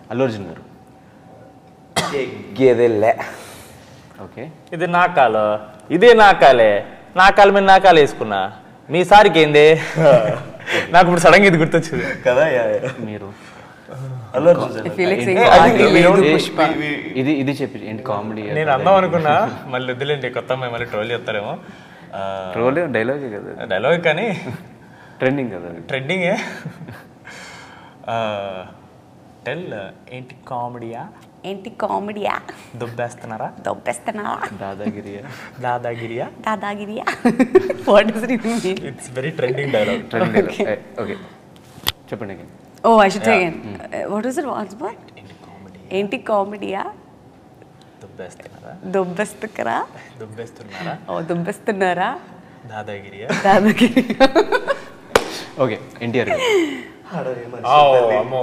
అల్లు అర్జున్ గారు గేదెల్లే ఓకే ఇది నా కాలు ఇదే నా కాలే నా కాలు మీద నా కాలు వేసుకున్నా మీ సారికి ఏంది నాకు ఇప్పుడు సడన్గా ఇది గుర్తొచ్చింది కదా మీరు అల్లు అర్జున్ సార్ ఫీలింగ్స్ ఏంటి? ఇంకా I think we don't A- push back. ఇది ఇది చెప్పి ఏంటి కామెడీ నేను అందాం అనుకున్నా మళ్ళీ వద్దులేండి కొత్త అమ్మాయి మళ్ళీ ట్రోల్ చేస్తారేమో ట్రోల్ డైలాగే కదా డైలాగ్ కానీ ట్రెండింగ్ కదా అది. ట్రెండింగే టెల్ ఏంటి కామెడీయా ఏంటి కామెడీయా దుబ్బేస్తున్నారా దొబ్బేస్తున్నావా దాదాగిరియా దాదాగిరియా దాదాగిరియా what does it mean it's very trending dialogue trending dialogue okay చెప్పండి again. Oh I should again what is it what's but ఏంటి కామెడీయా దుబ్బేస్తున్నారా దొబ్బేస్తుకరా దుబ్బేస్తున్నారా ఓ దొబ్బేస్తున్నారా దాదాగిరియా దాదాగిరియా ఓకే ఎన్టీఆర్ గారు అమ్మో